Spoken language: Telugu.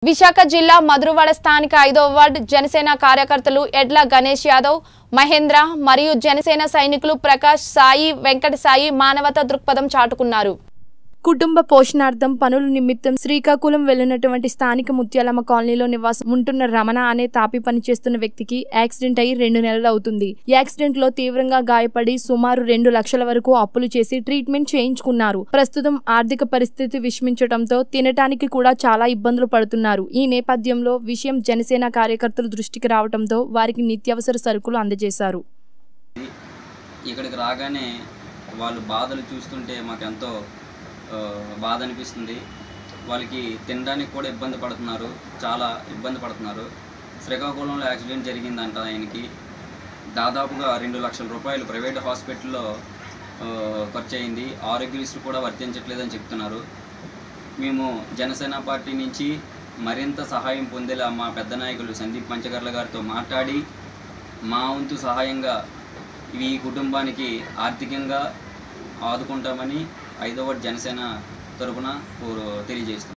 విశాఖ జిల్లా మధురవాడ స్థానిక ఐదవ వార్డు జనసేన కార్యకర్తలు ఎడ్ల గణేష్ యాదవ్ మహేంద్ర మరియు జనసేన సైనికులు ప్రకాష్ సాయి వెంకట సాయి మానవతా దృక్పథం చాటుకున్నారు కుటుంబ పోషణార్థం పనుల నిమిత్తం శ్రీకాకుళం వెళ్లినటువంటి స్థానిక ముత్యాలమ్మ కాలనీలో నివాసం ఉంటున్న రమణ అనే తాపి పనిచేస్తున్న వ్యక్తికి యాక్సిడెంట్ అయి రెండు నెలలు అవుతుంది యాక్సిడెంట్ లో తీవ్రంగా గాయపడి సుమారు రెండు లక్షల వరకు అప్పులు చేసి ట్రీట్మెంట్ చేయించుకున్నారు ప్రస్తుతం ఆర్థిక పరిస్థితి విషమించడంతో తినటానికి కూడా చాలా ఇబ్బందులు పడుతున్నారు ఈ నేపథ్యంలో విషయం జనసేన కార్యకర్తల దృష్టికి రావడంతో వారికి నిత్యావసర సరుకులు అందజేశారు ఇక్కడికి రాగానే వాళ్ళు బాధలు చూస్తుంటే మాకెంతో ఆ, బాధ అనిపిస్తుంది వాళ్ళకి తినడానికి కూడా ఇబ్బంది పడుతున్నారు చాలా ఇబ్బంది పడుతున్నారు శ్రీకాకుళంలో యాక్సిడెంట్ జరిగిందంట ఆయనకి దాదాపుగా రెండు లక్షల రూపాయలు ప్రైవేట్ హాస్పిటల్లో ఆ, ఖర్చు అయింది ఆరోగ్యశ్రీ కూడా వర్తించట్లేదని చెప్తున్నారు మేము జనసేన పార్టీ నుంచి మరింత సహాయం పొందేలా మా పెద్ద నాయకులు సందీప్ పంచగర్ల గారితో మాట్లాడి మా వంతు సహాయంగా ఈ కుటుంబానికి ఆర్థికంగా ఆదుకుంటామని ఐదవ జనసేన తరపున తెలియజేస్తున్నాం